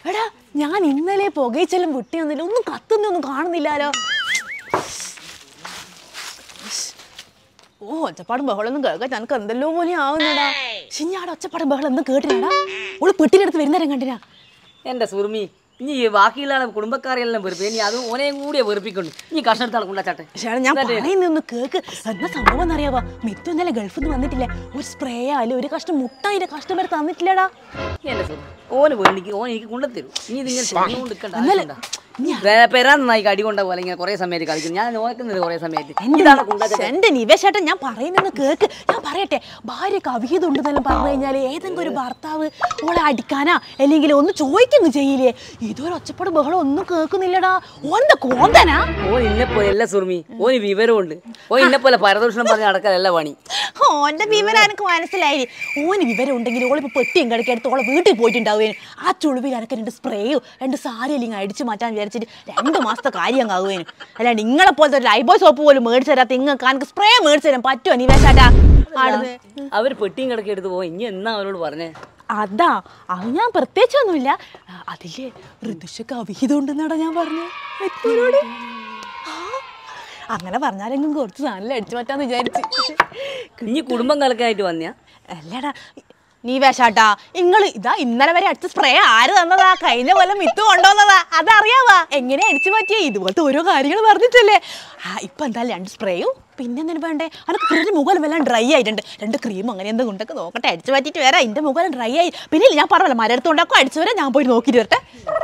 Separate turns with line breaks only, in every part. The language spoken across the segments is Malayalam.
എടാ ഞാൻ ഇന്നലെ പുകയിച്ചെല്ലാം വിട്ടി വന്നില്ല ഒന്നും കത്തുന്നൊന്നും കാണുന്നില്ലാലോ ഓ ഒച്ചപ്പാടും ബഹളമൊന്നും കേൾക്കാൻ എനിക്ക് എന്തെല്ലോ പോലെ ആവുന്നടാ പക്ഷെ ഞാൻ അവിടെ ഒച്ചപ്പാടും ബഹളം ഒന്നും കേട്ടില്ലടാ ഓള് പെട്ടിനടുത്ത് വരുന്നേരം കണ്ടിനാ
എൻ്റെ സുറുമി ഇനി ഈ ബാക്കിയുള്ള കുടുംബക്കാരെല്ലാം വെറുപ്പ് ഇനി അത് ഓനെയും കൂടിയേ വെറുപ്പിക്കൊണ്ട് നീ കഷ്ണത്താണ് കൊണ്ടാച്ചാട്ടെ
പക്ഷേ ഞാൻ പറയുന്നൊന്ന് കേക്ക് എന്നാ സംഭവം എന്നറിയാവോ മിത്തു ഇന്നലെ ഗൾഫിൽ നിന്ന് വന്നിട്ടില്ല ഒരു സ്പ്രേ ആയാലും ഒരു കഷ്ണം മുട്ടായിന്റെ കഷ്ടം വരെ തന്നിട്ടില്ലടാ
എൻ്റെ സുറു ഓന് വേണ്ടിക്ക് ഓൻ എനിക്ക് കൊണ്ടുത്തരും നീ ഇതിങ്ങനെ ചൊല്ലുകൊണ്ട് നിൽക്കണ്ട
ഇന്നലെ
ആവശ്യമുണ്ടോ? വേ- പെരാൻ നന്നായി കടി കൊണ്ടാവും അല്ലെങ്കിൽ കുറേ സമയത്ത് കളിക്കും ഞാൻ നോക്കുന്നത് കുറേ സമയത്ത് ഇതാണ് കൊണ്ടാച്ച
എന്റെ നിവേശേട്ടൻ ഞാൻ പറയുന്നത് കേക്ക് ഞാൻ പറയട്ടെ ഭാര്യക്ക് അവിഹിതം ഉണ്ടെന്നെല്ലാം പറഞ്ഞു കഴിഞ്ഞാല് ഏതെങ്കിലും ഒരു ഭർത്താവ് ഓളെ അടിക്കാനാ അല്ലെങ്കിൽ ഒന്ന് ചോദിക്കുന്നു ചെയ്യില്ലേ ഇതൊരു ഒച്ചപ്പാട് ബഹളം ഒന്നും കേൾക്കുന്നില്ലടാ ഓന്റെ കോന്തനാ
ഓൻ ഇന്നെ പോലെ അല്ല സുറുമി ഓന് വിവരമുണ്ട് ഓൻ ഇന്നെ പോലെ പരദൂഷണം പറഞ്ഞ് നടക്കാനല്ല പണി
ഓന്റെ വിവരം എനിക്ക് മനസ്സിലായി ഓന് വിവരം ഉണ്ടെങ്കിൽ ഓളിപ്പോ പെട്ടിയും കിടക്കെടുത്ത് ഓളെ വീട്ടിൽ പോയിട്ടുണ്ടാവുകയും ആ ചുളിവിൽ എനക്ക് രണ്ട് സ്പ്രേയോ രണ്ട് സാരി അല്ലെങ്കിൽ അടിച്ചു മാറ്റാൻ വിചാരിച്ചിട്ട് രണ്ട് മാസത്തെ കാര്യം ആകുവേനും അല്ലാണ്ട് നിങ്ങളെ പോലത്തെ ഒരു ലൈബോയ് സോപ്പ് പോലും മേടിച്ചു തരാത്ത നിങ്ങൾക്ക് എനിക്ക് സ്പ്രേ മേടിച്ചു തരാൻ പറ്റുമോ നിവേശാട്ടാ ആടുന്ന്
അവർ പെട്ടിയും കിടക്കി എടുത്ത് പോയി ഇനി എന്നാ അവരോട് പറഞ്ഞേ
അതാ അത് ഞാൻ പ്രത്യേകിച്ചൊന്നുമില്ല ആ, അതില്ലേ ഋതുഷക്ക് അവിഹിതം ഉണ്ടെന്നാടാ ഞാൻ പറഞ്ഞു മിഥുനോട്. ആ, അങ്ങനെ പറഞ്ഞാലെങ്കിലും കുറച്ച് നല്ല അടിച്ചു മാറ്റാന്ന് വിചാരിച്ച്
ഇനി കുടുംബം കലക്കായിട്ട് വന്നയാ
അല്ലടാ നീ വേഷാട്ടാ നിങ്ങൾ ഇതാ ഇന്നലെ വരെ അടിച്ച സ്പ്രേ ആര് തന്നതാ കഴിഞ്ഞ കൊല്ലം മിത്ത് കൊണ്ടുവന്നതാ അതറിയാവാ എങ്ങനെ അടിച്ചു പറ്റിയ ഇതുപോലത്തെ ഓരോ കാര്യങ്ങൾ പറഞ്ഞിട്ടല്ലേ ആ ഇപ്പൊ എന്തായാലും രണ്ട് സ്പ്രേയും പിന്നെ എന്തിനു വേണ്ടേ അനക്ക് കുറച്ച് മുഖം എല്ലാം ഡ്രൈ ആയിട്ടുണ്ട് രണ്ട് ക്രീം അങ്ങനെ എന്തെങ്കിലും ഉണ്ടൊക്കെ നോക്കട്ടെ അടിച്ചു പറ്റിയിട്ട് വരാം എന്റെ മുഖം ഡ്രൈ ആയി പിന്നെ ഇല്ല, ഞാൻ പറഞ്ഞല്ലോ മരടുത്തുണ്ടാക്കും അടിച്ചു വരാം ഞാൻ പോയി നോക്കിയിട്ട് വരട്ടെ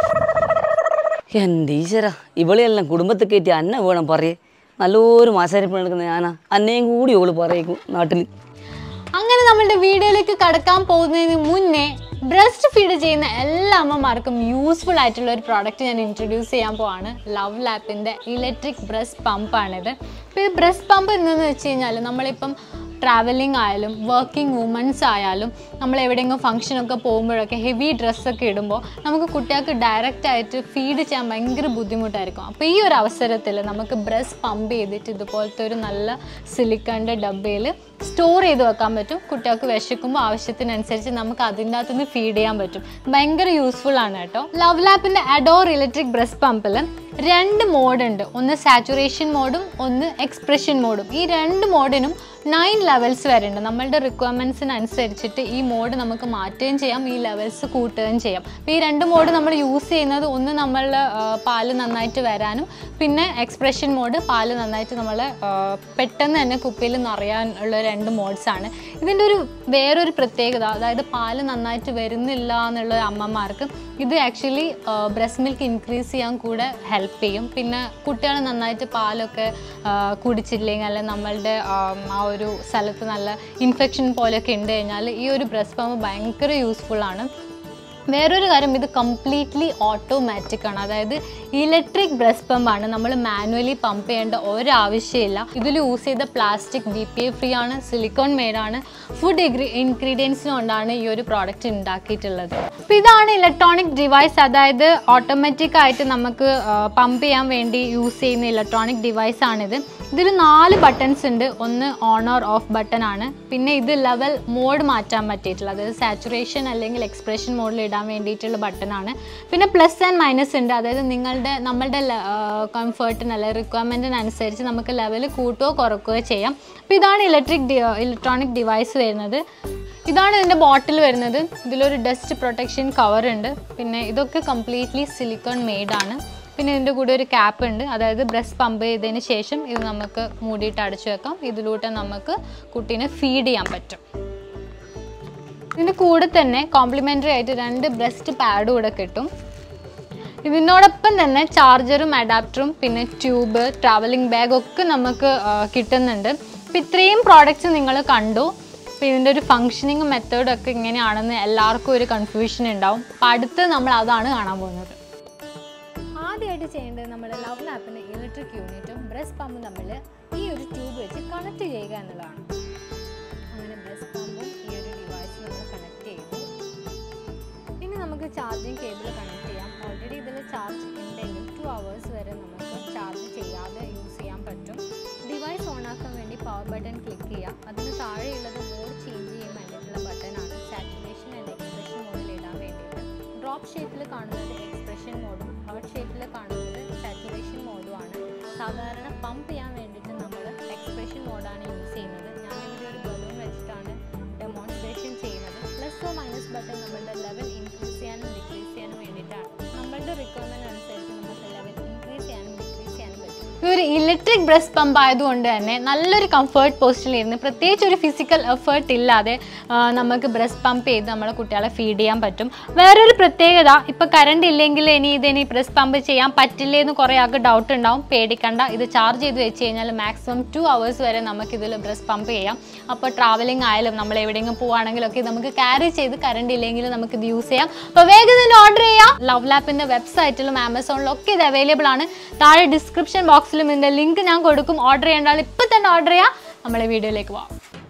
എൻ്റെ ഈശ്വര ഇവളെല്ലാം കുടുംബത്തിൽ കയറ്റി അന്ന വേണം പറയേ നല്ലൊരു മാസാരിപ്പ് നടക്കുന്ന ഞാനാ അന്നയും കൂടി ഓള് പറയേക്കും നാട്ടിൽ
അങ്ങനെ നമ്മളുടെ വീഡിയോയിലേക്ക് കടക്കാൻ പോകുന്നതിന് മുന്നേ ബ്രസ്റ്റ് ഫീഡ് ചെയ്യുന്ന എല്ലാ അമ്മമാർക്കും യൂസ്ഫുൾ ആയിട്ടുള്ള ഒരു പ്രോഡക്റ്റ് ഞാൻ ഇൻട്രൊഡ്യൂസ് ചെയ്യാൻ പോവാണ് ലവ് ലാപ്പിൻ്റെ ഇലക്ട്രിക് ബ്രസ്റ്റ് പമ്പാണിത് ഇപ്പോൾ ഈ ബ്രസ്റ്റ് പമ്പ് എന്തെന്ന് വെച്ച് കഴിഞ്ഞാൽ നമ്മളിപ്പം ട്രാവലിംഗ് ആയാലും വർക്കിംഗ് വുമൻസ് ആയാലും നമ്മൾ എവിടെയെങ്കിലും ഫംഗ്ഷനൊക്കെ പോകുമ്പോഴൊക്കെ ഹെവി ഡ്രസ്സൊക്കെ ഇടുമ്പോൾ നമുക്ക് കുട്ടികൾക്ക് ഡയറക്റ്റ് ആയിട്ട് ഫീഡ് ചെയ്യാൻ ഭയങ്കര ബുദ്ധിമുട്ടായിരിക്കും അപ്പോൾ ഈ ഒരു അവസരത്തിൽ നമുക്ക് ബ്രസ്റ്റ് പമ്പ് ചെയ്തിട്ട് ഇതുപോലത്തെ ഒരു നല്ല സിലിക്കണിൻ്റെ ഡബ്ബയിൽ സ്റ്റോർ ചെയ്ത് വെക്കാൻ പറ്റും കുട്ടികൾക്ക് വിശക്കുമ്പോൾ ആവശ്യത്തിനനുസരിച്ച് നമുക്ക് അതിൻ്റെ അകത്തുനിന്ന് ഫീഡ് ചെയ്യാൻ പറ്റും ഭയങ്കര യൂസ്ഫുൾ ആണ് കേട്ടോ ലവ് ലാപ്പിൻ്റെ അഡോർ ഇലക്ട്രിക് ബ്രസ്റ്റ് പമ്പിൽ രണ്ട് മോഡുണ്ട് ഒന്ന് സാച്ചുറേഷൻ മോഡും ഒന്ന് എക്സ്പ്രഷൻ മോഡും ഈ രണ്ട് മോഡിനും നയൻ ലെവൽസ് വരെ ഉണ്ട് നമ്മളുടെ റിക്വയർമെൻറ്റ്സിനനുസരിച്ചിട്ട് ഈ മോഡ് നമുക്ക് മാറ്റുകയും ചെയ്യാം ഈ ലെവൽസ് കൂട്ടുകയും ചെയ്യാം അപ്പോൾ ഈ രണ്ട് മോഡ് നമ്മൾ യൂസ് ചെയ്യുന്നത് ഒന്ന് നമ്മൾ പാല് നന്നായിട്ട് വരാനും പിന്നെ എക്സ്പ്രഷൻ മോഡ് പാല് നന്നായിട്ട് നമ്മൾ പെട്ടെന്ന് തന്നെ കുപ്പിയിൽ നിറയാനുള്ള രണ്ട് മോഡ്സ് ആണ് ഇതിൻ്റെ ഒരു വേറൊരു പ്രത്യേകത അതായത് പാല് നന്നായിട്ട് വരുന്നില്ല എന്നുള്ള അമ്മമാർക്ക് ഇത് ആക്ച്വലി ബ്രസ്റ്റ് മിൽക്ക് ഇൻക്രീസ് ചെയ്യാൻ കൂടെ ഹെൽപ്പ് ചെയ്യും പിന്നെ കുട്ടികൾ നന്നായിട്ട് പാലൊക്കെ ആ, കുടിച്ചില്ലെങ്കിൽ അല്ലെങ്കിൽ നമ്മളുടെ ആം, ആ ഒരു സ്ഥലത്ത് നല്ല ഇൻഫെക്ഷൻ പോലെയൊക്കെ ഉണ്ട് കഴിഞ്ഞാൽ ഈ ഒരു ബ്രസ്റ്റ് പമ്പ് ഭയങ്കര യൂസ്ഫുൾ ആണ് വേറൊരു കാര്യം ഇത് കംപ്ലീറ്റ്ലി ഓട്ടോമാറ്റിക് ആണ് അതായത് ഇലക്ട്രിക് ബ്രസ്റ്റ് പമ്പാണ് നമ്മൾ മാനുവലി പമ്പ് ചെയ്യേണ്ട ഒരാവശ്യമില്ല ഇതിൽ യൂസ് ചെയ്ത plastic B P A free ആണ് സിലിക്കോൺ മെയ്ഡാണ് ഫുഡ് ഇൻഗ്രീഡിയൻസിന് കൊണ്ടാണ് ഈ ഒരു പ്രോഡക്റ്റ് ഉണ്ടാക്കിയിട്ടുള്ളത് അപ്പോൾ ഇതാണ് ഇലക്ട്രോണിക് ഡിവൈസ് അതായത് ഓട്ടോമാറ്റിക് ആയിട്ട് നമുക്ക് പമ്പ് ചെയ്യാൻ വേണ്ടി യൂസ് ചെയ്യുന്ന ഇലക്ട്രോണിക് ഡിവൈസ് ആണിത് ഇതിൽ നാല് ബട്ടൺസ് ഉണ്ട് ഒന്ന് ഓൺ ഓർ ഓഫ് ബട്ടൺ ആണ് പിന്നെ ഇത് ലെവൽ മോഡ് മാറ്റാൻ പറ്റിയിട്ടുള്ള അതായത് സാച്ചുറേഷൻ അല്ലെങ്കിൽ എക്സ്പ്രഷൻ മോഡിൽ ഇടാൻ വേണ്ടിയിട്ടുള്ള ബട്ടൺ ആണ് പിന്നെ പ്ലസ് ആൻഡ് മൈനസ് ഉണ്ട് അതായത് നിങ്ങളുടെ നമ്മളുടെ കംഫർട്ടിന് അല്ലെങ്കിൽ റിക്വയർമെൻറ്റിനനുസരിച്ച് നമുക്ക് ലെവൽ കൂട്ടുകയോ കുറക്കുകയോ ചെയ്യാം അപ്പോൾ ഇതാണ് ഇലക്ട്രിക് ഇലക്ട്രോണിക് ഡിവൈസ് വരുന്നത് ഇതാണ് ഇതിൻ്റെ ബോട്ടിൽ വരുന്നത് ഇതിലൊരു ഡസ്റ്റ് പ്രൊട്ടക്ഷൻ കവർ ഉണ്ട് പിന്നെ ഇതൊക്കെ കംപ്ലീറ്റ്ലി സിലിക്കോൺ മെയ്ഡ് ആണ് പിന്നെ ഇതിൻ്റെ കൂടെ ഒരു ക്യാപ്പ് ഉണ്ട് അതായത് ബ്രസ്റ്റ് പമ്പ് ചെയ്തതിന് ശേഷം ഇത് നമുക്ക് മൂടിയിട്ട് അടച്ചു വെക്കാം ഇതിലൂടെ നമുക്ക് കുട്ടീനെ ഫീഡ് ചെയ്യാൻ പറ്റും ഇതിൻ്റെ കൂടെ തന്നെ കോംപ്ലിമെൻ്ററി ആയിട്ട് രണ്ട് ബ്രസ്റ്റ് പാഡും കൂടെ കിട്ടും ഇതിനോടൊപ്പം തന്നെ ചാർജറും അഡാപ്റ്ററും പിന്നെ ട്യൂബ് ട്രാവലിംഗ് ബാഗ് ഒക്കെ നമുക്ക് ആ, കിട്ടുന്നുണ്ട് അപ്പോൾ ഇത്രയും പ്രോഡക്റ്റ്സ് നിങ്ങൾ കണ്ടു അപ്പോൾ ഇതിൻ്റെ ഒരു ഫങ്ഷനിങ് മെത്തേഡും ഒക്കെ ഇങ്ങനെയാണെന്ന് എല്ലാവർക്കും ഒരു കൺഫ്യൂഷൻ ഉണ്ടാവും അപ്പോൾ അടുത്ത് നമ്മൾ അതാണ് കാണാൻ പോകുന്നത് ആദ്യമായിട്ട് ചെയ്യേണ്ടത് നമ്മുടെ ലവ് ലാപ്പിൻ്റെ ഇലക്ട്രിക് യൂണിറ്റും ബ്രസ്റ്റ് പമ്പും തമ്മിൽ ഈ ഒരു ട്യൂബ് വെച്ച് കണക്ട് ചെയ്യുക എന്നുള്ളതാണ് അങ്ങനെ ബ്രസ്റ്റ് പമ്പും ഈ ഒരു ഡിവൈസ് നമ്മൾ കണക്ട് ചെയ്തു ഇനി നമുക്ക് ചാർജിങ് കേബിൾ കണക്ട് ചെയ്യാം ഓൾറെഡി ഇതിൽ ചാർജ് ഉണ്ടെങ്കിൽ ടു അവേഴ്സ് വരെ നമുക്ക് ചാർജ് ചെയ്യാതെ യൂസ് ചെയ്യാൻ പറ്റും ഡിവൈസ് ഓൺ ആക്കാൻ വേണ്ടി പവർ ബട്ടൺ ക്ലിക്ക് ചെയ്യാം അതിന് താഴെയുള്ളത് മോഡ് ചേഞ്ച് ചെയ്യാൻ വേണ്ടിയിട്ടുള്ള ബട്ടണാണ് സാച്ചുറേഷൻ ആൻഡ് എക്സ്പ്രഷൻ മോഡിൽ ഇടാൻ വേണ്ടിയിട്ട് ഡ്രോപ്പ് ഷേപ്പിൽ കാണുന്നത് പമ്പ് ചെയ്യാൻ വേണ്ടിയിട്ട് നമ്മൾ എക്സ്പ്രഷൻ മോഡാണ് യൂസ് ചെയ്യുന്നത് ഞാനിവിടെ ഒരു ബലൂൺ വെച്ചിട്ടാണ് ഡെമോൺസ്ട്രേഷൻ ചെയ്യുന്നത് പ്ലസ് ഓ മൈനസ് ബട്ടൺ നമ്മളുടെ ലെവൽ ഇൻക്രീസ് ചെയ്യാനും ഡിക്രീസ് ചെയ്യാനും വേണ്ടിയിട്ടാണ് നമ്മളുടെ റിക്വയർമെൻറ്റ് അനുസരിച്ച് നമുക്ക് ലെവൽ ഇൻക്രീസ് ചെയ്യാനും ഡിക്രീസ് ചെയ്യാനും പറ്റും ഈ ഒരു ഇലക്ട്രിക് ബ്രസ്റ്റ് പമ്പ് ആയതുകൊണ്ട് തന്നെ നല്ലൊരു കംഫർട്ട് പോസ്റ്റിലിരുന്ന് പ്രത്യേകിച്ച് ഒരു ഫിസിക്കൽ എഫേർട്ട് ഇല്ലാതെ ആ, നമുക്ക് ബ്രസ്റ്റ് പമ്പ് ചെയ്ത് നമ്മളെ കുട്ടികളെ ഫീഡ് ചെയ്യാൻ പറ്റും വേറൊരു പ്രത്യേകത ഇപ്പോൾ കറണ്ട് ഇല്ലെങ്കിൽ ഇനി ഇതിനി ബ്രസ്റ്റ് പമ്പ് ചെയ്യാൻ പറ്റില്ലേ എന്ന് കുറേ ആൾക്ക് ഡൗട്ട് ഉണ്ടാവും പേടിക്കണ്ട ഇത് ചാർജ് ചെയ്ത് വെച്ച് കഴിഞ്ഞാൽ മാക്സിമം ടു അവേഴ്സ് വരെ നമുക്ക് ഇതിൽ ബ്രസ്റ്റ് പമ്പ് ചെയ്യാം അപ്പോൾ ട്രാവലിംഗ് ആയാലും നമ്മൾ എവിടെയെങ്കിലും പോവുകയാണെങ്കിലും ഒക്കെ നമുക്ക് ക്യാരി ചെയ്ത് കറണ്ട് ഇല്ലെങ്കിൽ നമുക്ക് ഇത് യൂസ് ചെയ്യാം അപ്പോൾ വേഗം തന്നെ ഓർഡർ ചെയ്യാം ലവ് ലാപ്പിൻ്റെ വെബ്സൈറ്റിലും ആമസോണിലും ഒക്കെ ഇത് അവൈലബിൾ ആണ് താഴെ ഡിസ്ക്രിപ്ഷൻ ബോക്സിലും ഇതിൻ്റെ ലിങ്ക് ഞാൻ കൊടുക്കും ഓർഡർ ചെയ്യേണ്ട ആൾ ഇപ്പം തന്നെ ഓർഡർ ചെയ്യാം നമ്മളെ വീഡിയോയിലേക്ക് പോവാം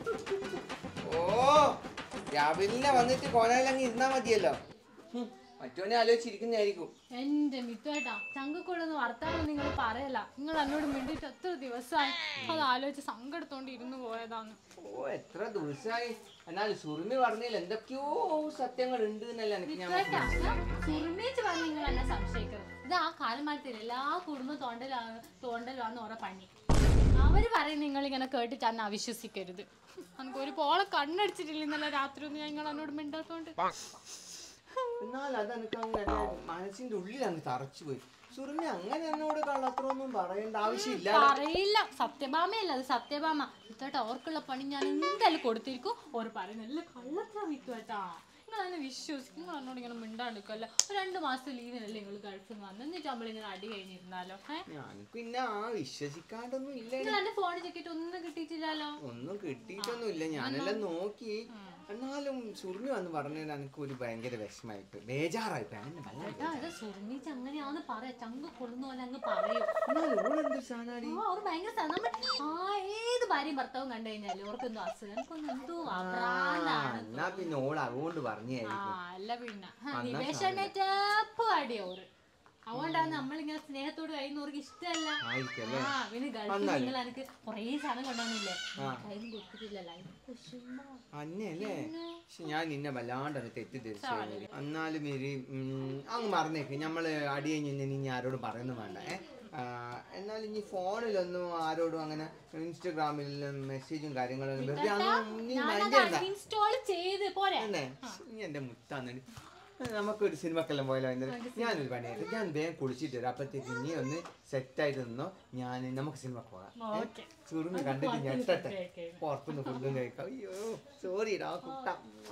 ഓ രാവിലെ വന്നിട്ട് കോലാലങ്ങ് ഇരുന്നാ മതിയല്ലോ ഹും, മറ്റോനെ ആലോചിച്ചിരിക്കുന്നതായിരിക്കും
എന്റെ മിത്തുവേട്ടാ ചങ്കക്കൊള്ളുന്ന വർത്താനം നിങ്ങൾ പറയല നിങ്ങൾ എന്നോട് മിണ്ടിട്ട് എത്ര ദിവസമായി അത് ആലോചിച്ച് സങ്കടത്തോണ്ട് ഇരുന്ന് പോയതാണ്
ഓ എത്ര ദിവസമായി എന്നാൽ സുറുമി പറഞ്ഞതിൽ എന്തൊക്കെയോ സത്യങ്ങൾ ഉണ്ട് എന്നല്ല എനിക്ക് ഞാൻ
മിത്തുവേട്ടാ സുറുമേച്ച് പറഞ്ഞ് നിങ്ങൾ എന്നെ സംശയിക്കരുത് ഇത് ആ കാലമാറ്റത്തിൽ എല്ലാ കുടുംബം തോണ്ടലാണ് തോണ്ടലാന്ന് ഓരോ പണി അവര് പറയും നിങ്ങൾ ഇങ്ങനെ കേട്ടിട്ട് അന്ന് അവിശ്വസിക്കരുത് നമുക്ക് ഒരു പോളെ കണ്ണടിച്ചിട്ടില്ല ഇന്നലെ രാത്രി ഒന്നും നിങ്ങൾ എന്നോട് മിണ്ടാത്തോണ്ട്
എന്നാൽ അത് എനിക്ക് അങ്ങനെ മനസ്സിന്റെ ഉള്ളിൽ അങ്ങ് തറച്ചു പോയി സുറുമി അങ്ങനെ എന്നോട് കള്ളത്രൊന്നും പറയേണ്ട ആവശ്യമില്ല
പറയില്ല സത്യഭാമയല്ല അത് സത്യഭാമ ഇത്തോട്ടെ ഓർക്കുള്ള പണി ഞാൻ എന്തായാലും കൊടുത്തിരിക്കും ഓർ പറയുന്നില്ല കള്ളത്ര വിത്തുവേട്ടാ നിങ്ങൾ അതിനെ വിശ്വസിക്കും നിങ്ങൾ എന്നോട് ഇങ്ങനെ മിണ്ടാണ്ടിരിക്കുമല്ലോ ഒരു രണ്ട് മാസം ലീവിനല്ലേ നിങ്ങൾ ഗൾഫിൽ നിന്ന് വന്ന് എന്നിട്ട് നമ്മളിങ്ങനെ അടി കഴിഞ്ഞിരുന്നാലോ ഏഹ്
ഞാൻ പിന്നെ ആ വിശ്വസിക്കാണ്ടൊന്നും ഇല്ല
നിങ്ങൾ എന്റെ ഫോണിൽ ചെക്കിട്ട് ഒന്നും കിട്ടിയിട്ടില്ലല്ലോ
ഒന്നും കിട്ടിയിട്ടൊന്നും ഇല്ല ഞാനെല്ലാം നോക്കി എന്നാലും സുറുമി വന്ന് പറഞ്ഞത് എനിക്ക് ഒരു ഭയങ്കര വിഷമായിട്ട് ബേജാറായിട്ട് അങ്ങനെ വല്ലാതെ
ഏട്ടാ ഇത് സുർമിച്ച് അങ്ങനെയാന്ന് പറയാ ചങ്ക് കൊള്ളുന്ന പോലെ അങ്ങ് പറയും
എന്നാലും ഓളെന്ത് സാധനാടി
ആ അവർ ഭയങ്കര സ- നമ്മൾ ആ ഏത് ഭാര്യയും ഭർത്താവും കണ്ടു കഴിഞ്ഞാല് ഓർക്കെന്തോ അസുഖം എനിക്കൊന്നും എന്തോ
ആ,
അഭ്രാന്താണ്
എന്നാ പിന്നെ ഓൾ അതുകൊണ്ട്
ആ
പറഞ്ഞായിരിക്കും
അല്ല പിന്നെ നിവേശനേറ്റപ്പ് അടിയോറ് അതുകൊണ്ടാണ് നമ്മളിങ്ങനെ സ്നേഹത്തോട് കഴിയുന്നവർക്ക് ഇഷ്ടമല്ല
ആയിരിക്കും
ആ പിന്നെ ഗൾഫിൽ നിങ്ങൾ എനിക്ക് കുറേ സാധനം കൊണ്ടുവന്നില്ലേ കയ്യിൽ കൊടുത്തിട്ടില്ലല്ലോ അതിന് വിഷമം.
അന്നല്ലേ പക്ഷെ ഞാൻ നിന്നെ വല്ലാണ്ട് അങ്ങ് തെറ്റിദ്ധരിച്ചു കഴിഞ്ഞു. എന്നാലും ഇരി ഉം, അങ്ങ് മറന്നേക്ക് നമ്മള് അടി കഴിഞ്ഞ് ഇനി ആരോടും പറയുന്നു വേണ്ട ഏ ആ, എന്നാൽ ഇനി ഫോണിലൊന്നും ആരോടും അങ്ങനെ ഇൻസ്റ്റഗ്രാമിലും മെസ്സേജും കാര്യങ്ങളും വെറുതെ അതൊന്നും നീ mind
ഞാനത്
ചെയ്യണ്ട.
അൺഇൻസ്റ്റാൾ ചെയ്ത് പോരെ
തന്നെ നീ എന്റെ മുത്താന്ന് നമുക്കൊരു സിനിമക്കെല്ലാം പോയാലോ എന്തായാലും ഞാനൊരു പണിയായിട്ട് ഞാൻ വേഗം കുളിച്ചിട്ട് വരാം അപ്പഴത്തേക്ക് നീ ഒന്ന് സെറ്റായിട്ട് നിന്നോ ഞാൻ നമുക്ക് സിനിമക്ക് പോകാം
ഓക്കെ
ചുരുങ്ങി കണ്ടിട്ട് ഞെട്ടട്ടെ പുറത്തുനിന്ന് ഫുഡും കഴിക്കാം അയ്യോ സോറിടാ കുട്ട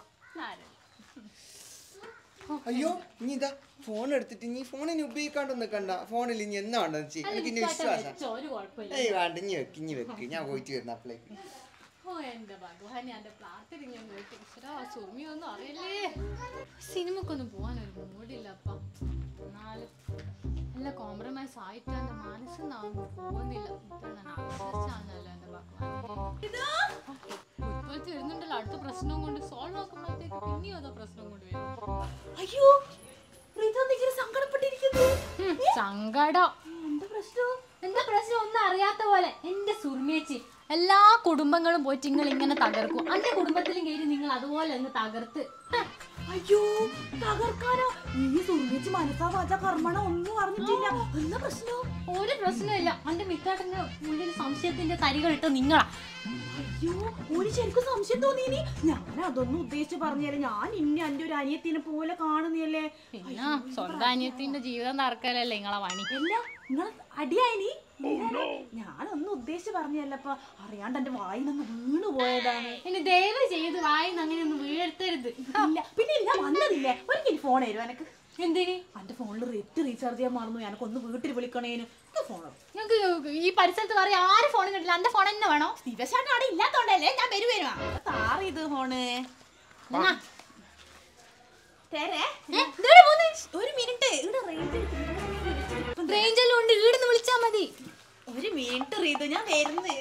അയ്യോ ഇനി ഇതാ ഫോൺ എടുത്തിട്ട് ഇനി ഫോണിന് ഉപയോഗിക്കാണ്ടൊന്നും കണ്ട ഫോണിൽ ഇനി എന്നാ ഉണ്ടെന്ന് വെച്ചാൽ എനിക്ക് ഇനി വിശ്വാസം
ഒരു കുഴപ്പമില്ല
ഏയ് വേണ്ട ഇനി വെക്ക് ഇനി വെക്ക് ഞാൻ പോയിട്ട് വരുന്ന അപ്പളേക്ക്
ഓ എന്റെ ഭഗവാനെ എന്റെ പ്രാർത്ഥന ഞാൻ കേട്ടു ഈശ്വരാ സുമിയൊന്നും അറിയില്ലേ സിനിമക്കൊന്നും പോകാനൊരു മൂടില്ല അപ്പ എന്നാലും എല്ലാം കോംപ്രമൈസ് ആയിട്ട് എന്റെ മനസ്സിന്നാവും പോകുന്നില്ല ഇപ്പോഴാണ് ഞാൻ ആശ്വസിച്ചാണല്ലോ എന്റെ ഭഗവാനെ ഇപ്പോഴത്തെ വരുന്നുണ്ടല്ലോ അടുത്ത പ്രശ്നം കൊണ്ട് സോൾവ് ആക്കുമ്പോഴത്തേക്ക് പിന്നെയും അതോ പ്രശ്നം കൊണ്ട് വരും
അയ്യോ ഇങ്ങനെ സങ്കടപ്പെട്ടിരിക്കുന്നു
ഉം, സങ്കടം എന്താ പ്രശ്നം എന്താ പ്രശ്നം ഒന്നും അറിയാത്ത പോലെ എന്റെ സുർമേച്ചി എല്ലാ കുടുംബങ്ങളും പോയിട്ട് നിങ്ങൾ ഇങ്ങനെ തകർക്കും അന്റെ കുടുംബത്തിലും കയറി നിങ്ങൾ അതുപോലെ അങ്ങ് തകർത്ത് ഹ,
അയ്യോ തകർക്കാനോ നീ സുർമിച്ച് മനസ്സാ വാച കർമ്മണ ഒന്നും അറിഞ്ഞിട്ടില്ല എന്താ പ്രശ്നം
ഒരു പ്രശ്നമില്ല അന്റെ മിക്കാട്ടിന്റെ ഉള്ളിൽ സംശയത്തിന്റെ തരികൾ ഇട്ട് നിങ്ങളാ
അയ്യോ ഒരു ശരിക്കും സംശയം തോന്നിയിനി ഞാൻ അതൊന്നും ഉദ്ദേശിച്ച് പറഞ്ഞാലേ ഞാൻ ഇന്നെ എന്റെ ഒരു അനിയത്തിനെ പോലെ കാണുന്നില്ലേ
പിന്നെ സ്വന്തം അനിയത്തിന്റെ ജീവിതം തറക്കലല്ലേ നിങ്ങളെ പണി
അല്ല നിങ്ങൾ അടിയായിനി ഞാനൊന്നും ഉദ്ദേശിച്ച് പറഞ്ഞല്ലപ്പ അറിയാണ്ട് എന്റെ വായിന്നൊന്ന് വീണു പോയതാണ്
ഇനി ദയവ് ചെയ്ത് വായിന്ന് അങ്ങനെ ഒന്നും വീഴ്ത്തരുത്
ഇല്ല പിന്നെ ഞാൻ വന്നതില്ലേ ഒരിക്കലും ഫോൺ തരും എനക്ക്
എന്തിന്
എന്റെ ഫോണിൽ റെറ്റ് റീചാർജ് ചെയ്യാൻ മറന്നു എനക്കൊന്ന് വീട്ടിൽ വിളിക്കണേനു ഫോൺ
ഞങ്ങക്ക് ഈ പരിസരത്ത് വേറെ ആരും ഫോൺ കിട്ടില്ല എന്റെ ഫോൺ തന്നെ വേണോ
ദിവസം അവിടെ ഇല്ലാത്തോണ്ടല്ലേ ഞാൻ വരും വരുവാ താറി ഇത് ഫോണ്
എന്നാ,
തരേ
ഏ, ഇതെവിടെ പോന്നെ?
ഒരു മിനിറ്റ് ഇവിടെ റേഞ്ച്
റേഞ്ച് എല്ലാം ഉണ്ട് ഈടുന്ന് വിളിച്ചാ മതി
ഒരു മിനിറ്റ് റീത് ഞാൻ വരുന്നത്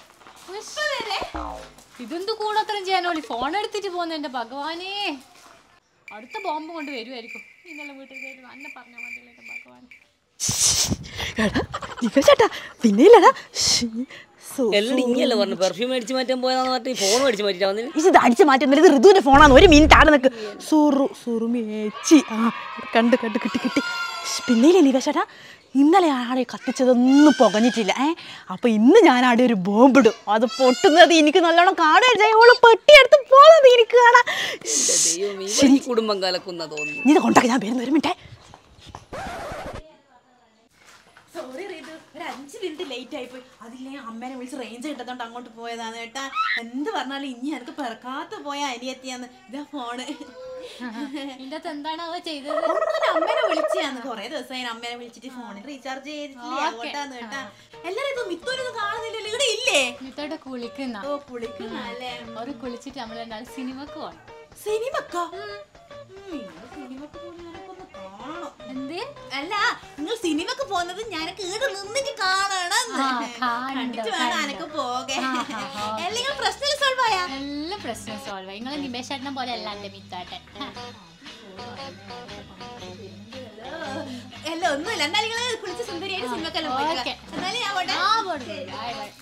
ഇതെന്ത് കൂടോത്രം ചെയ്യാനോളി ഫോൺ എടുത്തിട്ട് പോകുന്ന എന്റെ ഭഗവാനേ അടുത്ത ബോംബ് കൊണ്ട് വരുമായിരിക്കും നിങ്ങളുടെ വീട്ടിൽ കയറി അന്നെ പറഞ്ഞ മതിയല്ലോ എന്റെ ഭഗവാൻ
ചേട്ടാ പിന്നെ ഇല്ലടാ
എല്ലാം ഇങ്ങനല്ലേ പറഞ്ഞു പെർഫ്യൂം മേടിച്ച് മാറ്റാൻ പോയതാന്ന് പറഞ്ഞിട്ട് ഫോൺ മേടിച്ച് മാറ്റിട്ടാ വന്നിന്
ഇത് അടിച്ച് മാറ്റുന്നില്ല ഇത് ഋതുവിന്റെ ഫോണാണ് ഒരു മിനിറ്റ് ആടെ നിൽക്ക് സുറു സുറുമേച്ചി ആ കണ്ട് കണ്ട് കിട്ടി കിട്ടി പിന്നെ ഇല്ലേ ചേട്ടാ ഇന്നലെ ആടെ കത്തിച്ചതൊന്നും പുകഞ്ഞിട്ടില്ല ഏ അപ്പൊ ഇന്ന് ഞാൻ ആടെ ഒരു ബോംബിടും അത് പൊട്ടുന്നത് എനിക്ക് നല്ലോണം കാണുകയും ചെയ്യും ഓള് പെട്ടിയെടുത്ത് പോകുന്നത് എനിക്ക് കാണാം
ദൈവമേ ഇവൻ ഈ കുടുംബം കലക്കുന്ന തോന്നുന്നു
നീ ഇത് കൊണ്ടൊക്കെ ഞാൻ വരുന്ന ഒരു മിനിറ്റേ സോറി റീതു ഒരു അഞ്ച് മിനിറ്റ് ലേറ്റ് ആയി പോയി അതില്ലേ അമ്മേനെ വിളിച്ച് റേഞ്ച് കിട്ടത്തോണ്ട് അങ്ങോട്ട് പോയതാണ് കേട്ടാ എന്ത് പറഞ്ഞാലും ഇനി എനിക്ക് പിറക്കാത്ത പോയ അനിയത്തിയാന്ന് ഇതാ ഫോണ്
ഇതിന്റെ അകത്ത് എന്താണ് അവ ചെയ്തത്
ഒന്നുമില്ല, അമ്മേനെ വിളിച്ചാന്ന് കൊറേ ദിവസമായി അമ്മേനെ വിളിച്ചിട്ട് ഫോണിൽ റീചാർജ് ചെയ്തിട്ടില്ല അതുകൊണ്ടാന്ന് കേട്ടാ എല്ലാരും ഇത് മിത്തോരൊന്നും കാണുന്നില്ലല്ലോ ഇവിടെ ഇല്ലേ
മിത്തോടെ കുളിക്കുന്ന
ഓ പുളിക്കുന്നല്ലേ
ഒരു കുളിച്ചിട്ട് നമ്മൾ രണ്ടാൾ സിനിമക്ക് പോകണം
സിനിമക്ക സിനിമക്ക് പോകുന്ന ഞാനൊക്കെ കാണണം
എന്തേ
അല്ല നിങ്ങൾ സിനിമക്ക് പോകുന്നത് ഞാനൊക്കെ ഈട് നിന്നിട്ട് കാണണം
ആ, കാണണ്ട,
കണ്ടിട്ട് വേണം
കാണണ്ട.
അനക്ക് പോകെ
ആ, ആ, ആ.
അല്ലെങ്കിൽ പ്രശ്നം സോൾവ് ആയാ
എല്ലാ പ്രശ്നം സോൾവ് ആയി നിങ്ങൾ നിമേശേട്ടനെ പോലെ അല്ല എന്റെ മിത്താട്ടെ
അല്ല ഒന്നുമില്ല എന്നാലും നിങ്ങൾ കുളിച്ച് സുന്ദരിയായിട്ട് സിനിമക്കെല്ലാം പോയി
ഓക്കേ.
എന്നാലും ഞാൻ പോട്ടെ
ആ പോട്ടെ. Bye, bye.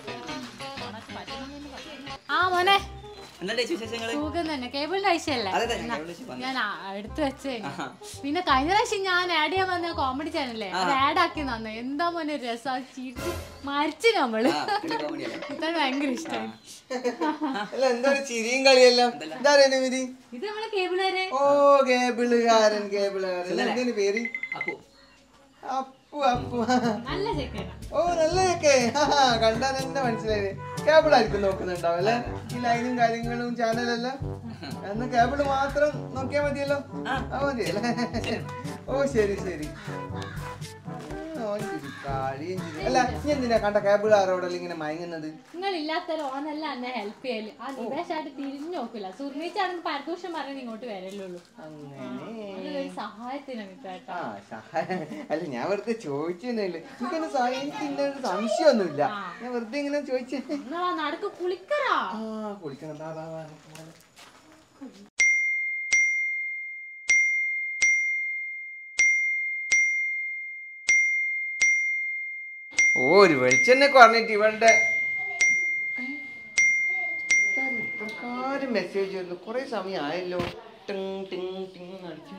ആ മോനെ
എന്താ വിശേഷങ്ങള്
സുഖം തന്നെ കേബിളിന്റെ ആവശ്യമല്ലേ
അതെ, അതെ, ഞാൻ കേബിളിന്റെ ആവശ്യം വന്നു.
ഞാൻ ആ- എടുത്ത് വെച്ചേ പിന്നെ കഴിഞ്ഞ പ്രാവശ്യം ഞാൻ ആഡ് ചെയ്യാൻ വന്ന കോമഡി ചാനലേ അത് ആഡ് ആക്കി തന്നു എന്താ മോനെ രസം ചീറ്റ് മരിച്ചു നമ്മള് ഇതാണ് ഭയങ്കര ഇഷ്ടമായി
അല്ല എന്താ ഒരു ചിരിയും കളിയെല്ലാം ഇതാരാ വിധി
ഇത് നമ്മളെ കേബിളാരെ
ഓ കേബിളുകാരൻ കേബിളുകാരൻ അല്ല, എന്തിനു പേര്
അപ്പു
അപ്പു അപ്പു
നല്ല ചെക്കനാ
ഓ നല്ലതൊക്കെ കണ്ടാൽ എന്താ മനസ്സിലായത് കേബിൾ ആയിരിക്കും നോക്കുന്നുണ്ടാവും അല്ലേ ഈ ലൈനും കാര്യങ്ങളും ചാനലെല്ലാം എന്നാ കേബിൾ മാത്രം നോക്കിയാ മതിയല്ലോ ആ മതിയല്ലേ ഓ ശരി ശരി ഓൻ ചിരി, കാളിയും ചിരി. അല്ല നീ എന്തിനാ കണ്ട കേബിൾ ആരോടെല്ലാം ഇങ്ങനെ മയങ്ങുന്നത്
നിങ്ങൾ ഇല്ലാത്ത ഓനല്ല എന്നെ ഹെൽപ്പ് ചെയ്യല് ആ നിവേശായിട്ട് തിരിഞ്ഞു നോക്കില്ല സുർണീച്ചാണെങ്കിൽ പരദൂഷം പറഞ്ഞ് ഇങ്ങോട്ട് വരല്ലുള്ളൂ
അങ്ങനെ
ഒരു സഹായത്തിന് മിത്താട്ടോ
ആ സഹായം അല്ല ഞാൻ വെറുതെ ചോദിച്ചൊന്നുമില്ല എനിക്കെന്നെ സഹായം എനിക്ക് ഇന്ന ഒരു സംശയമൊന്നുമില്ല ഞാൻ വെറുതെ ഇങ്ങനെ ചോദിച്ചേ
നിങ്ങളാ നടക്ക് കുളിക്കറാ
ആ കുളിക്കണം വാ, വാ, വാ, വാ. ഓ ഒരു വെളിച്ചെണ്ണ പറഞ്ഞിട്ട് ഇവളുടെ മെസ്സേജ് വന്നു കുറെ സമയം ആയല്ലോ ടിങ് ടിങ് ടിങ് അടിച്ചു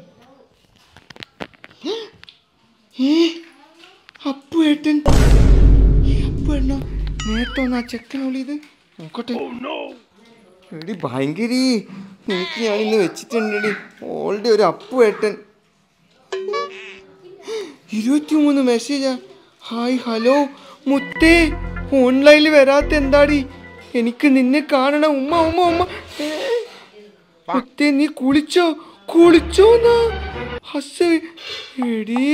അപ്പു ഏട്ടൻ ഈ അപ്പു ഏട്ടനോ നേരത്തെ ഒന്ന് ആ ചെക്കനുള്ളിത് നോക്കട്ടെ എടി ഭയങ്കരി നിനക്ക് ഞാൻ ഇന്ന് വെച്ചിട്ടുണ്ടെടി ഓൾറെഡി ഒരു അപ്പു ഏട്ടൻ ഇരുപത്തി മൂന്ന് മെസ്സേജാ ഹായ് ഹലോ മുത്തേ ഓൺലൈനിൽ വരാത്ത എന്താടി എനിക്ക് നിന്നെ കാണണം ഉമ്മ ഉമ്മ ഉമ്മ ഏ, മുത്തേ നീ കുളിച്ചോ കുളിച്ചോന്നാ ഹസ് എടീ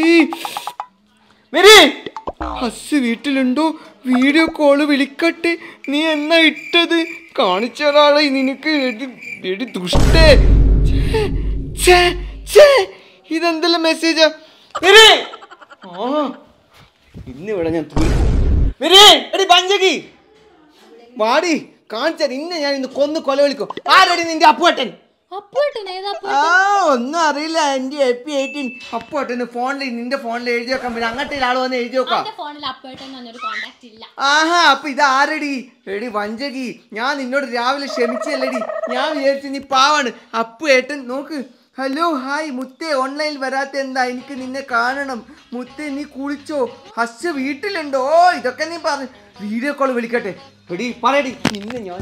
വരേ ഹസ് വീട്ടിലുണ്ടോ വീഡിയോ കോള് വിളിക്കട്ടെ നീ എന്നാ ഇട്ടത് കാണിച്ച ഒരാളെ നിനക്ക് എടി എടി ദുഷ്ടേ ഛേ, ഛേ, ഛേ, ഇതെന്തെല്ലാം മെസ്സേജാ വരേ ആ ഇന്നിവിടെ ഞാൻ തൂക്കും വരേ എടി പഞ്ചകി വാടി കാണിച്ചാൽ ഇന്ന് ഞാൻ ഇന്ന് കൊന്ന് കൊല വിളിക്കും ആരടി നിന്റെ അപ്പുവട്ടൻ
അപ്പോട്ടെ ഏതാ അപ്പു?
ആ ഒന്നും അറിയില്ല എന്റെ എപ്പി എയ്റ്റീൻ അപ്പുവട്ടന് ഫോണിൽ നിന്റെ ഫോണിൽ എഴുതി വെക്കാൻ പിന്നെ അങ്ങനത്തെ ആൾ വന്ന് എഴുതി വെക്കാം
എന്റെ ഫോണിൽ അപ്പോട്ടെ എന്നൊരു കോണ്ടാക്ട് ഇല്ല
ആഹാ അപ്പൊ ഇത് ആരടി എടി വഞ്ചകി ഞാൻ നിന്നോട് രാവിലെ ക്ഷമിച്ചല്ലടി ഞാൻ വിചാരിച്ചു നീ പാവാണ് അപ്പു ഏട്ടൻ നോക്ക് ഹലോ ഹായ് മുത്തേ ഓൺലൈനിൽ വരാത്ത എന്താ എനിക്ക് നിന്നെ കാണണം മുത്തേ നീ കുളിച്ചോ ഹസ് വീട്ടിലുണ്ടോ ഓ ഇതൊക്കെ നീ പറഞ്ഞു വീഡിയോ കോൾ വിളിക്കട്ടെ എടി പറയടി നിന്നെ ഞാൻ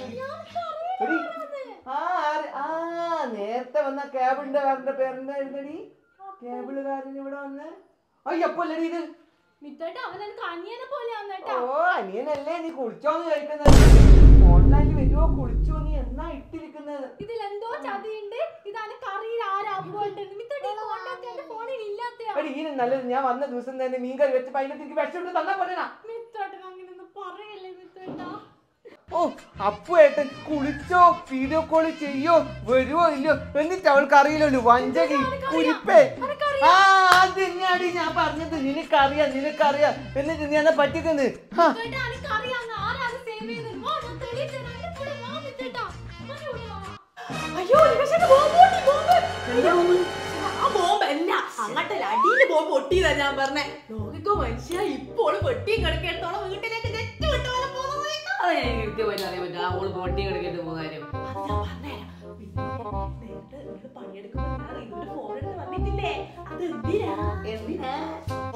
എടി, ആ, ആര്- ആ, നേരത്തെ വന്ന കേബിളിന്റെ കാരന്റെ പേരെന്തായിരുന്നടി കേബിളുകാരൻ ഇവിടെ വന്ന് അയ്യപ്പല്ലടി ഇത്
മിത്തോട്ട് അവൻ എനിക്ക് അനിയനെ പോലെയാണ് കേട്ടോ
ഓ അനിയനല്ലേ നീ കുളിച്ചോന്ന് ചോദിക്കുന്നത് ഓൺലൈനിൽ വരുമോ കുളിച്ചോ നീ എന്നാ ഇട്ടിരിക്കുന്നത്
ഇതിൽ എന്തോ ചതിയുണ്ട് ഇതാണ് കറിയിൽ ആരാ അപ്പോട്ടെ മിത്തോട്ട് ഈ കോണ്ടാക്ട് എന്റെ ഫോണിൽ ഇല്ലാത്തയാ
എടി ഇതിന് നല്ലത് ഞാൻ വന്ന ദിവസം തന്നെ മീൻ കറി വെച്ച് അതിനകത്തേക്ക് വിഷം തന്നാ പോലെയാ
മിത്തോട്ടൻ അങ്ങനെയൊന്നും പറയല്ലേ മിത്തോട്ടാ
ഓ അപ്പു ഏട്ടൻ കുളിച്ചോ വീഡിയോ കോൾ ചെയ്യോ വരുവോ ഇല്ലയോ എന്നിട്ട് അവൾക്ക് അറിയില്ലല്ലോ വഞ്ചകി കുരിപ്പേ ആ അത് തന്നെയാടി ഞാൻ പറഞ്ഞത് നിനക്കറിയാം നിനക്കറിയാം എന്നിട്ട് നീ എന്നെ പറ്റിക്കുന്നത് ഹാ
മിത്തോട്ടാ എനിക്ക് അറിയാവുന്ന ആരാ അത് സേവ് ചെയ്തത് വാ ഞാൻ തെളിയിച്ചു തരാം എന്റെ കൂടെ വാ മിത്തോട്ടാ എന്റെ കൂടെ വാ
അയ്യോ നിമിഷത്തെ ബോംബ് പൊട്ടി ബോംബ് ആ ബോംബ് അല്ല അങ്ങോട്ടല്ല അടിയില് ബോംബ് പൊട്ടിയതാ ഞാൻ പറഞ്ഞേ നോക്കിക്കോ മനുഷ്യ ഇപ്പോൾ പൊട്ടിയും കിടക്കേണ്ടോളം വീട്ടിലേക്ക് തെറ്റ് വിട്ട പോലെ പോകുന്നത്
അത് എനിക്ക് കൃത്യമായിട്ട് അറിയാൻ പറ്റും ആ ഓള് പൊട്ടി കിടക്കേണ്ട പോകുന്ന കാര്യം
അത് ഞാൻ പറഞ്ഞുതരാം. പിന്നെ നേരത്തെ നിങ്ങള് പണിയെടുക്കുമ്പോ ഞാൻ റിതുവിന്റെ phone എടുത്ത് വന്നിട്ടില്ലേ? അത് എന്തിനാ?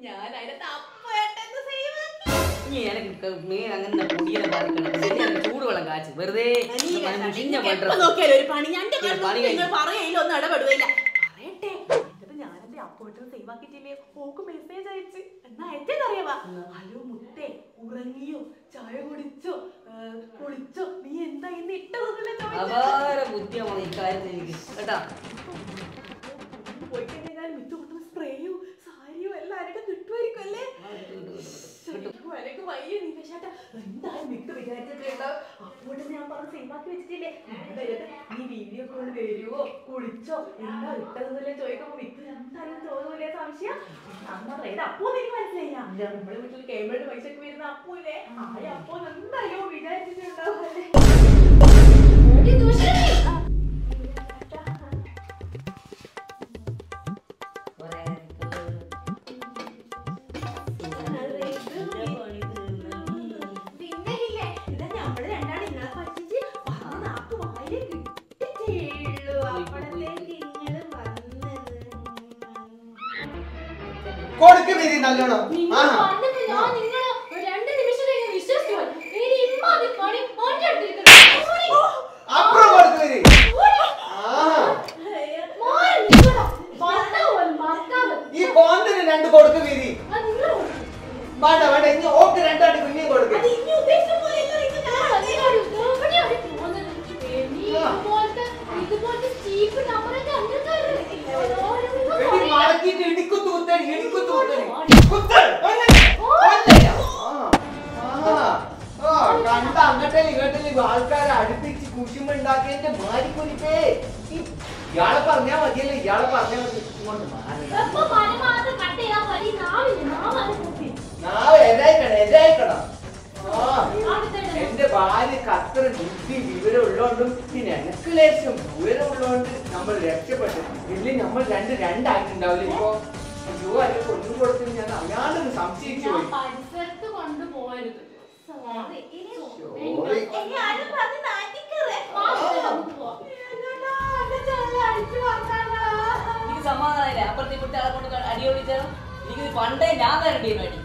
ഞാൻ അതിനകത്ത് അപ്പേട്ടെന്ന് save ആക്കി.
നീ എനിക്ക് മീൻ അങ്ങനെ പൊടിയെല്ലാം പാലിക്കണം ചൂടുവെള്ളം കാച്ചു വെറുതെ
നീ
മുഷിഞ്ഞ
എപ്പോ
പണ്ടം
നോക്കിയാലും ഒരു പണി ഞാൻ
ഒരു പണി കഴിഞ്ഞു.
നിങ്ങൾ പറയയില്ല ഒന്നും ഇടപെടുകയില്ല പറയട്ടെ എന്നിട്ട് ഞാൻ എന്റെ അപ്പോട്ടും സേവ് ആക്കിയിട്ടില്ലേ ഓക്ക് മെസ്സേജ് അയച്ച് എന്നാ അയച്ചതറിയാവാ ഹലോ മുത്തേ ഉറങ്ങിയോ ചായ കുടിച്ചോ ഏ, കുളിച്ചോ നീ എന്താ ഇന്ന് ഇട്ടതെന്നല്ലേ ചോദിച്ചത്
അപാര ബുദ്ധിയാണ് ഇക്കാര്യത്തിൽ എനിക്ക് കേട്ടാ
പോയി കഴിഞ്ഞാൽ മിത്തു കൊണ്ടുവന്ന സ്പ്രേയോ സാരിയോ എല്ലാം ആരുടെ കിട്ടുമായിരിക്കും അല്ലേ ശരിക്കും എനിക്ക് വയ്യ നീ പക്ഷേട്ടാ എന്തായാലും മിക്ക വിചാരിച്ചിട്ടുണ്ടാവും അപ്പോൾ ഞാൻ പറഞ്ഞ് സേവാക്കി വെച്ചിട്ടില്ലേ നമ്മുടെ അടുത്ത് നീ വീഡിയോ കോൾ വരുവോ കുളിച്ചോ എന്താ ഇട്ടതെന്നല്ലേ ചോദിക്കുമ്പോ മിക്ക എന്തായാലും തോന്നൂലേ സംശയം അമ്മ ഇത് അപ്പോ നിനക്ക് മനസ്സിലായില്ല നമ്മുടെ വീട്ടിൽ കേബിളുടെ പൈസ ഒക്കെ വരുന്ന അപ്പൂലേ ആയ അപ്പോ എന്തായാലും വിചാരിച്ചിട്ടുണ്ടാവും അല്ലേ പിന്നെ ഇല്ലേ ഇതാ നമ്മള് രണ്ടാളും ഇങ്ങളെ പറ്റിച്ച് വന്ന് നാക്ക് വായില് കിട്ടിച്ചേയുള്ളൂ അപ്പോഴത്തേക്ക് ഇങ്ങള് വന്നത്
കൊടുക്ക് മിരി നല്ലോണം
നിങ്ങൾ
ആഹാ
വന്നിട്ട് ഞാൻ നിങ്ങളെ ഒരു രണ്ട് നിമിഷം കഴിഞ്ഞ് വിശ്വസിച്ചു പോയി. ഇനി ഇമ്മാതിരി പണി ഓൻ്റെ അടുത്തിരിക്കുന്നു. ഓടി.
അപ്പുറം കൊടുക്ക് മിരി ആഹാ
മോനെ നിങ്ങളോ? ഭർത്താവ് പോലും ഭർത്താവ്.
ഈ കോന്തിന് രണ്ട് കൊടുക്ക് മിരി
അത് നിങ്ങളോ?
വേണ്ട വേണ്ട ഇനി ഓക്ക് രണ്ടാണ്ട് കുഞ്ഞിയും കൊടുക്ക്
അത് ഇനി ഉദ്ദേശിച്ച പോലെയല്ല ഇത്
നിങ്ങൾ അതിനോട് എവിടെയാണ് പോകുന്നത്? എനി ഇതുപോലത്തെ ഇതുപോലത്തെ ചീപ്പ് നമ്പറൊക്കെ അങ്ങനത്തെ
വെടി മടക്കിയിട്ട് ഇടിക്കുത്തു കുത്തടി ഇടിക്കുത്തു കുത്തടി കുത്തൽ ഒന്നല്ല, ഒന്നല്ല. ആ, ആ, ആ, കണ്ട അങ്ങട്ടെ ഇങ്ങോട്ടെ ആൾക്കാരെ അടുപ്പിച്ച് കുശുമ്പ ഉണ്ടാക്കിയതിന്റെ മാരിക്കുരിപ്പേ ഇയാളെ പറഞ്ഞാ മതിയല്ലോ ഇയാളെ പറഞ്ഞാ മതി ഇങ്ങോട്ട് മാറി
എപ്പോ പരമാവധി കട്ട് ചെയ്യാൻ മതി നാവില്ല നാവാണ് കുത്തി
നാളെ എതായിക്കണം എതായിക്കണം ആ
അടുത്തിടെ
എന്റെ ഭാര്യക്ക് അത്ര ബുദ്ധി വിവരം ഉള്ളതുകൊണ്ടും പിന്നെ എനിക്ക് ലേശം വിവരം ഉള്ളതുകൊണ്ട് നമ്മൾ രക്ഷപ്പെട്ടു ഇല്ലെങ്കിൽ നമ്മൾ രണ്ട് രണ്ടായിട്ടുണ്ടാവില്ല ഇപ്പൊ അയ്യോ അതിന് ഒന്നും കൊടുത്തു ഞാൻ അറിയാണ്ട് സംശയിച്ചു
ഞാൻ
പോയി
പരിസരത്ത് കൊണ്ടുപോകരുത്
Sorry. ഇനി
Sorry.
ഇനി ആരും പറഞ്ഞ് നാറ്റിക്കറേ.
വാസന പോവാം.
എന്നാ, എന്റെ ചെറുത് അടിച്ചു പറഞ്ഞാലോ?
എനിക്ക് സമാധാനമില്ല അപ്പുറത്തെ ഇപ്പുറത്തെ ആളെ കൊണ്ട് അടി ഓടിച്ചാലും എനിക്ക് പണ്ടേ ഞാൻ തരേണ്ടി അടി